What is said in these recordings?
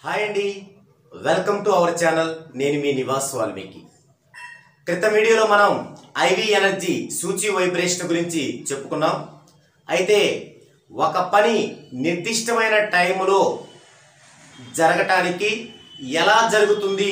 hi అండి welcome to our channel నేను మీ నివాస్ వాల్మీకి క్రితం వీడియోలో మనం ఐవి ఎనర్జీ సూచి వైబ్రేషన్ గురించి చెప్పుకున్నాం అయితే ఒక పని నిర్దిష్టమైన టైంలో జరగటానికి ఎలా జరుగుతుంది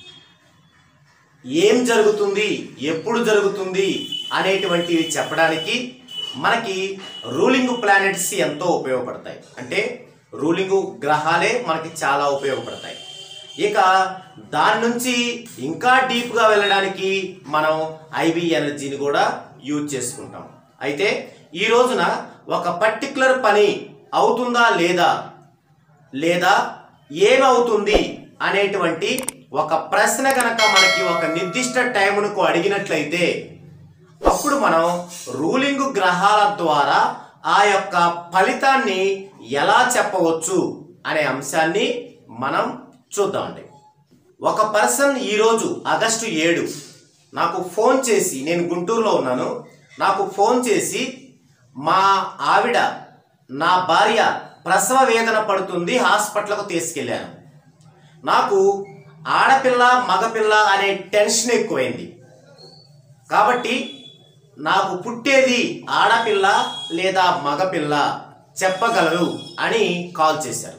ఏం జరుగుతుంది ఎప్పుడు జరుగుతుంది అనేటువంటివి చెప్పడానికి మనకి రూలింగ్ ప్లానెట్స్ ఎంతో ఉపయోగపడతాయి అంటే రూలింగ్ గ్రహాలే మనకి చాలా ఉపయోగపడతాయి ఇక దాని నుంచి ఇంకా డీప్గా వెళ్ళడానికి మనం ఐవి ఎనర్జీని కూడా యూజ్ చేసుకుంటాం అయితే ఈ రోజున ఒక పర్టికులర్ పని అవుతుందా లేదా లేదా ఏమవుతుంది అనేటువంటి ఒక ప్రశ్న గనక మనకి ఒక నిర్దిష్ట టైమునకు అడిగినట్లయితే అప్పుడు మనం రూలింగ్ గ్రహాల ద్వారా ఆ యొక్క ఫలితాన్ని ఎలా చెప్పవచ్చు అనే అంశాన్ని మనం చూద్దామండి ఒక పర్సన్ ఈరోజు ఆగస్టు ఏడు నాకు ఫోన్ చేసి నేను గుంటూరులో ఉన్నాను నాకు ఫోన్ చేసి మా ఆవిడ నా భార్య ప్రసవ వేదన పడుతుంది హాస్పిటల్కు తీసుకెళ్ళాను నాకు ఆడపిల్ల మగపిల్ల అనే టెన్షన్ ఎక్కువైంది కాబట్టి నాకు పుట్టేది ఆడపిల్ల లేదా మగపిల్ల చెప్పగలరు అని కాల్ చేశారు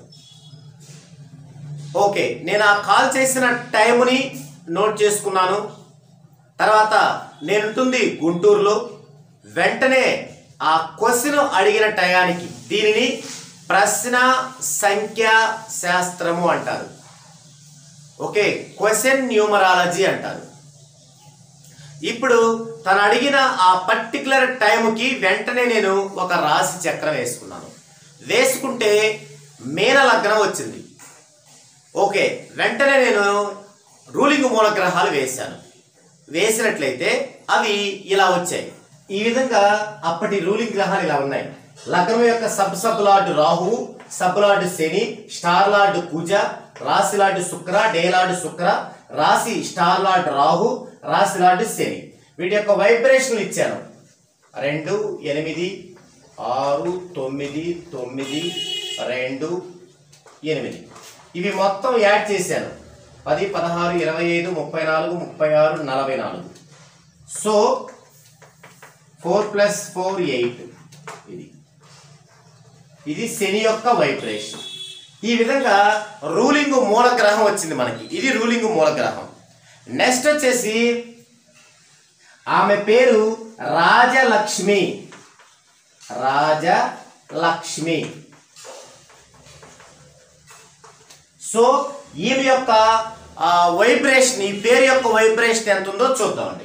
ఓకే నేను ఆ కాల్ చేసిన టైంని నోట్ చేసుకున్నాను తర్వాత నేనుంటుంది గుంటూరులో వెంటనే ఆ క్వశ్చన్ అడిగిన టయానికి దీనిని ప్రశ్న సంఖ్యా శాస్త్రము అంటారు ఓకే క్వశ్చన్ న్యూమరాలజీ అంటారు ఇప్పుడు తను అడిగిన ఆ పర్టికులర్ టైంకి వెంటనే నేను ఒక రాశి చక్రం వేసుకున్నాను వేసుకుంటే మేన లగ్నం వచ్చింది ఓకే వెంటనే నేను రూలింగ్ మూల గ్రహాలు వేశాను వేసినట్లయితే అవి ఇలా వచ్చాయి ఈ విధంగా అప్పటి రూలింగ్ గ్రహాలు ఇలా ఉన్నాయి లగ్నం యొక్క sub sub lord Rahu sub lord Shani star lord Kuja రాశి లార్డ్ శుక్ర డే లార్డ్ శుక్ర రాశి స్టార్ లార్డ్ రాహు రాశి లార్డ్ శని వీటి యొక్క వైబ్రేషన్లు ఇచ్చాను రెండు ఎనిమిది ఆరు తొమ్మిది తొమ్మిది రెండు ఎనిమిది ఇవి మొత్తం యాడ్ చేశాను పది పదహారు ఇరవై ఐదు ముప్పై నాలుగు ముప్పై ఆరు నలభై నాలుగు so four plus four eight ఇది ఇది శని యొక్క వైబ్రేషన్ ఈ విధంగా రూలింగ్ మూల గ్రహం వచ్చింది మనకి ఇది రూలింగ్ మూల గ్రహం నెక్స్ట్ వచ్చేసి ఆమె పేరు రాజలక్ష్మి రాజలక్ష్మి సో ఈమె యొక్క వైబ్రేషన్ ఈ పేరు యొక్క వైబ్రేషన్ ఎంత ఉందో చూద్దామండి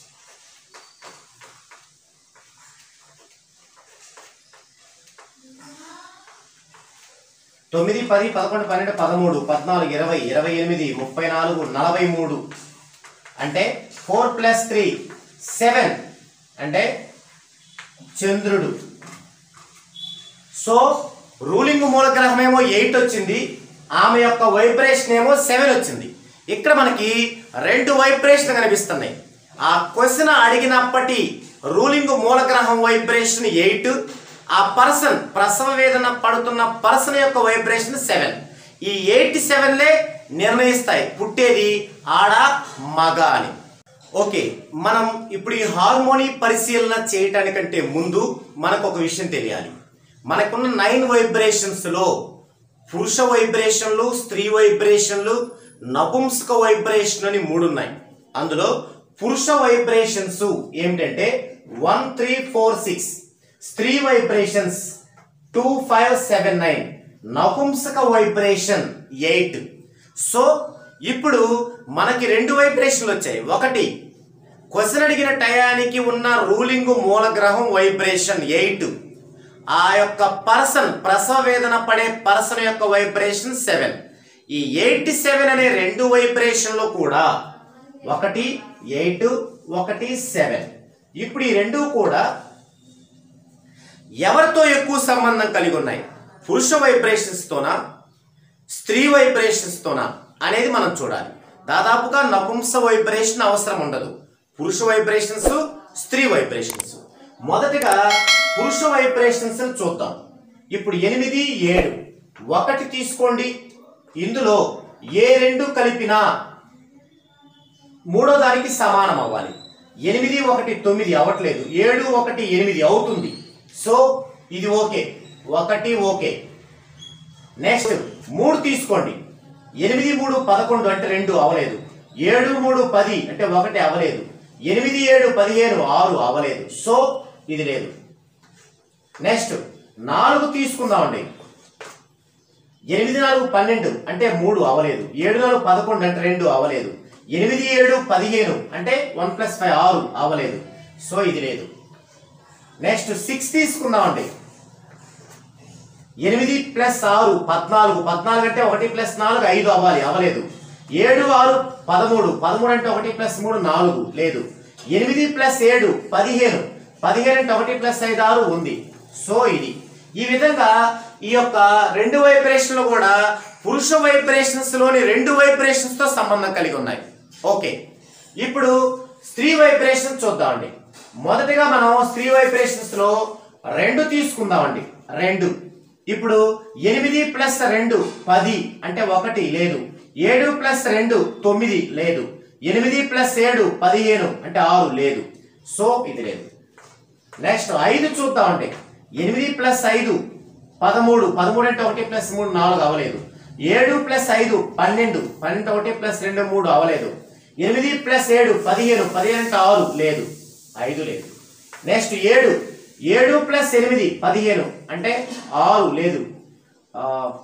తొమ్మిది పది పదకొండు పన్నెండు పదమూడు పద్నాలుగు ఇరవై ఇరవై ఎనిమిది ముప్పై నాలుగు నలభై మూడు అంటే ఫోర్ ప్లస్ త్రీ సెవెన్ అంటే చంద్రుడు సో రూలింగ్ మూలగ్రహం ఏమో ఎయిట్ వచ్చింది ఆమె యొక్క వైబ్రేషన్ ఏమో సెవెన్ వచ్చింది ఇక్కడ మనకి రెండు వైబ్రేషన్ కనిపిస్తున్నాయి ఆ క్వశ్చన్ అడిగినప్పటి రూలింగ్ మూలగ్రహం వైబ్రేషన్ ఎయిట్ ఆ పర్సన్ ప్రసవ వేదన పడుతున్న పర్సన్ యొక్క వైబ్రేషన్ సెవెన్ ఈ ఎయిట్ సెవెన్లే నిర్ణయిస్తాయి పుట్టేది ఆడ మగ అని ఓకే మనం ఇప్పుడు ఈ హార్మోనీ పరిశీలన చేయటానికంటే ముందు మనకు ఒక విషయం తెలియాలి మనకున్న నైన్ వైబ్రేషన్స్లో పురుష వైబ్రేషన్లు స్త్రీ వైబ్రేషన్లు నపుంసక వైబ్రేషన్ అని మూడు ఉన్నాయి అందులో పురుష వైబ్రేషన్స్ ఏమిటంటే వన్ త్రీ ఫోర్ సిక్స్ స్త్రీ vibrations two five seven nine నపుంసక వైబ్రేషన్ ఎయిట్ సో ఇప్పుడు మనకి రెండు వైబ్రేషన్లు వచ్చాయి ఒకటి క్వశ్చన్ అడిగిన టయానికి ఉన్న రూలింగ్ మూలగ్రహం వైబ్రేషన్ ఎయిట్ ఆ యొక్క పర్సన్ ప్రసవ వేదన పడే పర్సన్ యొక్క వైబ్రేషన్ సెవెన్ ఈ ఎయిట్ సెవెన్ అనే రెండు వైబ్రేషన్లు కూడా ఒకటి ఎయిట్ ఒకటి సెవెన్ ఇప్పుడు ఈ రెండు కూడా ఎవరితో ఎక్కువ సంబంధం కలిగి ఉన్నాయి పురుష వైబ్రేషన్స్తోనా స్త్రీ వైబ్రేషన్స్తోనా అనేది మనం చూడాలి దాదాపుగా నపుంస వైబ్రేషన్ అవసరం ఉండదు పురుష వైబ్రేషన్స్ స్త్రీ వైబ్రేషన్స్ మొదటగా పురుష వైబ్రేషన్స్ చూద్దాం ఇప్పుడు ఎనిమిది ఏడు ఒకటి తీసుకోండి ఇందులో ఏ రెండు కలిపినా మూడో దానికి సమానం అవ్వాలి ఎనిమిది ఒకటి తొమ్మిది అవ్వట్లేదు ఏడు ఒకటి ఎనిమిది అవుతుంది సో ఇది ఓకే ఒకటి ఓకే నెక్స్ట్ మూడు తీసుకోండి ఎనిమిది మూడు పదకొండు అంటే రెండు అవ్వలేదు ఏడు మూడు పది అంటే ఒకటి అవ్వలేదు ఎనిమిది ఏడు పదిహేను ఆరు అవ్వలేదు సో ఇది లేదు నెక్స్ట్ నాలుగు తీసుకుందామండి ఎనిమిది నాలుగు పన్నెండు అంటే మూడు అవ్వలేదు ఏడు నాలుగు పదకొండు అంటే రెండు అవ్వలేదు ఎనిమిది ఏడు పదిహేను అంటే వన్ ప్లస్ ఫైవ్ ఆరు అవ్వలేదు సో ఇది లేదు నెక్స్ట్ సిక్స్ తీసుకుందామండి ఎనిమిది ప్లస్ ఆరు పద్నాలుగు పద్నాలుగు అంటే ఒకటి ప్లస్ నాలుగు ఐదు అవ్వాలి అవ్వలేదు ఏడు ఆరు పదమూడు పదమూడు అంటే ఒకటి ప్లస్ మూడు నాలుగు లేదు ఎనిమిది ప్లస్ ఏడు పదిహేను పదిహేను అంటే ఒకటి ప్లస్ ఐదు ఆరు ఉంది సో ఇది ఈ విధంగా ఈ యొక్క రెండు వైబ్రేషన్లు కూడా పురుష వైబ్రేషన్స్ లోని రెండు వైబ్రేషన్స్ తో సంబంధం కలిగి ఉన్నాయి ఓకే ఇప్పుడు స్త్రీ వైబ్రేషన్ చూద్దామండి మొదటిగా మనం స్త్రీ వైబ్రేషన్స్ లో రెండు తీసుకుందామండి రెండు ఇప్పుడు ఎనిమిది ప్లస్ రెండు పది అంటే ఒకటి లేదు ఏడు ప్లస్ రెండు తొమ్మిది లేదు ఎనిమిది ప్లస్ ఏడు పదిహేను అంటే ఆరు లేదు సో ఇది లేదు నెక్స్ట్ ఐదు చూద్దామండి ఎనిమిది ప్లస్ ఐదు పదమూడు పదమూడు అంటే ఒకటి ప్లస్ మూడు నాలుగు అవ్వలేదు ఏడు ప్లస్ ఐదు పన్నెండు పన్నెండు ఒకటి ప్లస్ రెండు మూడు అవ్వలేదు ఎనిమిది ప్లస్ ఏడు పదిహేను పదిహేను అంటే ఆరు లేదు ఐదు లేదు నెక్స్ట్ ఏడు ఏడు ప్లస్ ఎనిమిది పదిహేను అంటే ఆరు లేదు ఆ,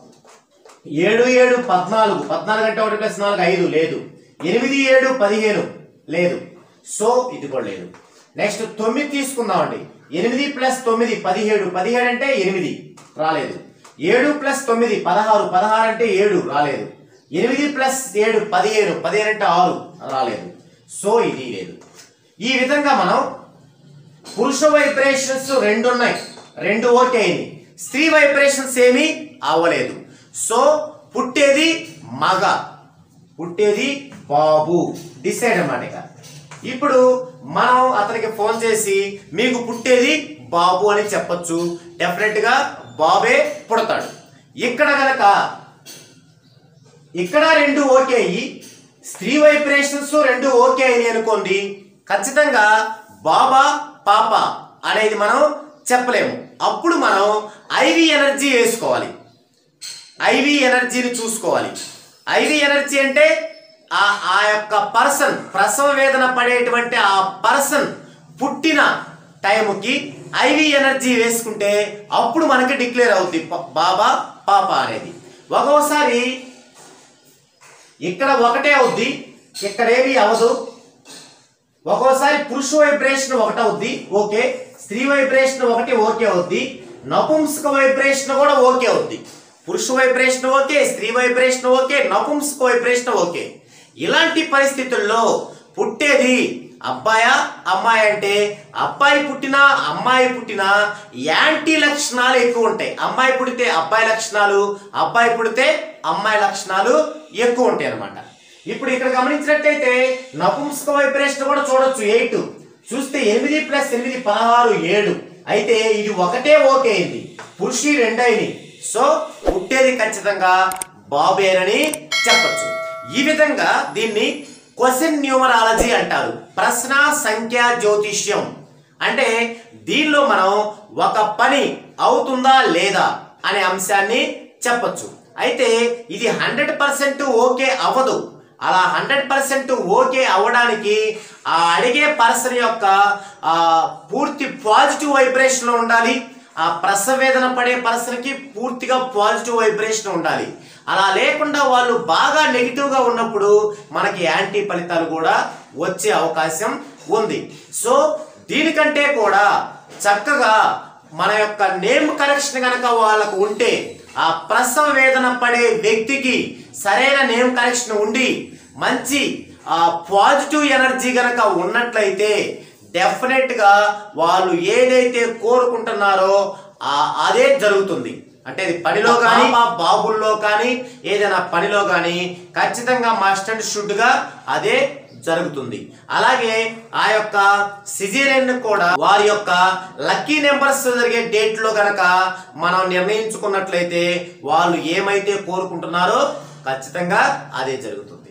ఏడు ఏడు పద్నాలుగు పద్నాలుగు అంటే ఒకటి ప్లస్ నాలుగు ఐదు లేదు ఎనిమిది ఏడు పదిహేను లేదు సో ఇది కూడా లేదు నెక్స్ట్ తొమ్మిది తీసుకుందామండి ఎనిమిది ప్లస్ తొమ్మిది పదిహేడు పదిహేడు అంటే ఎనిమిది రాలేదు ఏడు ప్లస్ తొమ్మిది పదహారు పదహారు అంటే ఏడు రాలేదు ఎనిమిది ప్లస్ ఏడు పదిహేను పదిహేను అంటే ఆరు రాలేదు సో ఇది లేదు ఈ విధంగా మనం పురుష వైబ్రేషన్స్ రెండు ఉన్నాయి రెండు ఓకే అయింది స్త్రీ వైబ్రేషన్స్ ఏమీ అవ్వలేదు సో పుట్టేది మగ పుట్టేది బాబు డిసైడ్ అన్నమాట ఇక ఇప్పుడు మనం అతనికి ఫోన్ చేసి మీకు పుట్టేది బాబు అని చెప్పొచ్చు డెఫినెట్ గా బాబే పుడతాడు ఇక్కడ గనక ఇక్కడ రెండు ఓకే అయ్యి స్త్రీ వైబ్రేషన్స్ రెండు ఓకే అయినాయి అనుకోండి ఖచ్చితంగా బాబా పాప అనేది మనం చెప్పలేము అప్పుడు మనం ఐవి ఎనర్జీ వేసుకోవాలి ఐవి ఎనర్జీని చూసుకోవాలి ఐవి ఎనర్జీ అంటే ఆ ఆ యొక్క పర్సన్ ప్రసవ వేదన పడేటువంటి ఆ పర్సన్ పుట్టిన టైంకి ఐవి ఎనర్జీ వేసుకుంటే అప్పుడు మనకి డిక్లేర్ అవుద్ది ప- బాబా పాప అనేది ఒక్కోసారి ఇక్కడ ఒకటే అవుద్ది ఇక్కడ ఏమీ అవదు ఒక్కోసారి పురుష వైబ్రేషన్ ఒకటి అవుద్ది ఓకే స్త్రీ వైబ్రేషన్ ఒకటి ఓకే అవుద్ది నపుంసక వైబ్రేషన్ కూడా ఓకే అవుద్ది పురుష వైబ్రేషన్ ఓకే స్త్రీ వైబ్రేషన్ ఓకే నపుంసక వైబ్రేషన్ ఓకే ఇలాంటి పరిస్థితుల్లో పుట్టేది అబ్బాయా అమ్మాయి అంటే అబ్బాయి పుట్టినా అమ్మాయి పుట్టినా యాంటీ లక్షణాలు ఎక్కువ ఉంటాయి అమ్మాయి పుడితే అబ్బాయి లక్షణాలు అబ్బాయి పుడితే అమ్మాయి లక్షణాలు ఎక్కువ ఉంటాయి అన్నమాట ఇప్పుడు ఇక్కడ గమనించినట్టయితే నపుంసక వైబ్రేషన్ కూడా చూడొచ్చు ఎయిట్ చూస్తే ఎనిమిది ప్లస్ ఎనిమిది పదహారు ఏడు అయితే ఇది ఒకటే ఓకే అయింది పురుషి రెండైంది సో పుట్టేది ఖచ్చితంగా బాబేనని చెప్పొచ్చు ఈ విధంగా దీన్ని క్వశ్చన్ న్యూమరాలజీ అంటారు ప్రశ్న సంఖ్య జ్యోతిష్యం అంటే దీనిలో మనం ఒక పని అవుతుందా లేదా అనే అంశాన్ని చెప్పొచ్చు అయితే ఇది హండ్రెడ్ పర్సెంట్ ఓకే అవ్వదు అలా హండ్రెడ్ పర్సెంట్ ఓకే అవ్వడానికి ఆ అడిగే పర్సన్ యొక్క ఆ, పూర్తి పాజిటివ్ వైబ్రేషన్ ఉండాలి ఆ ప్రసవేదన పడే పర్సన్కి పూర్తిగా పాజిటివ్ వైబ్రేషన్ ఉండాలి అలా లేకుండా వాళ్ళు బాగా నెగిటివ్గా ఉన్నప్పుడు మనకి యాంటీ ఫలితాలు కూడా వచ్చే అవకాశం ఉంది సో దీనికంటే కూడా చక్కగా మన యొక్క నేమ్ కరెక్షన్ కనుక వాళ్ళకు ఉంటే ఆ ప్రసవ వేదన పడే వ్యక్తికి సరైన నేమ్ కరెక్షన్ ఉండి మంచి ఆ పాజిటివ్ ఎనర్జీ గనక ఉన్నట్లయితే డెఫినెట్ గా వాళ్ళు ఏదైతే కోరుకుంటున్నారో ఆ అదే జరుగుతుంది అంటే ఇది పనిలో కానీ మా బాబుల్లో కానీ ఏదైనా పనిలో కానీ ఖచ్చితంగా మస్ట్ అండ్ షుడ్ గా అదే జరుగుతుంది అలాగే ఆ యొక్క సిజేరియన్ కూడా వారి యొక్క లక్కీ నెంబర్స్ జరిగే డేట్ లో గనక మనం నిర్ణయించుకున్నట్లయితే వాళ్ళు ఏమైతే కోరుకుంటున్నారో ఖచ్చితంగా అదే జరుగుతుంది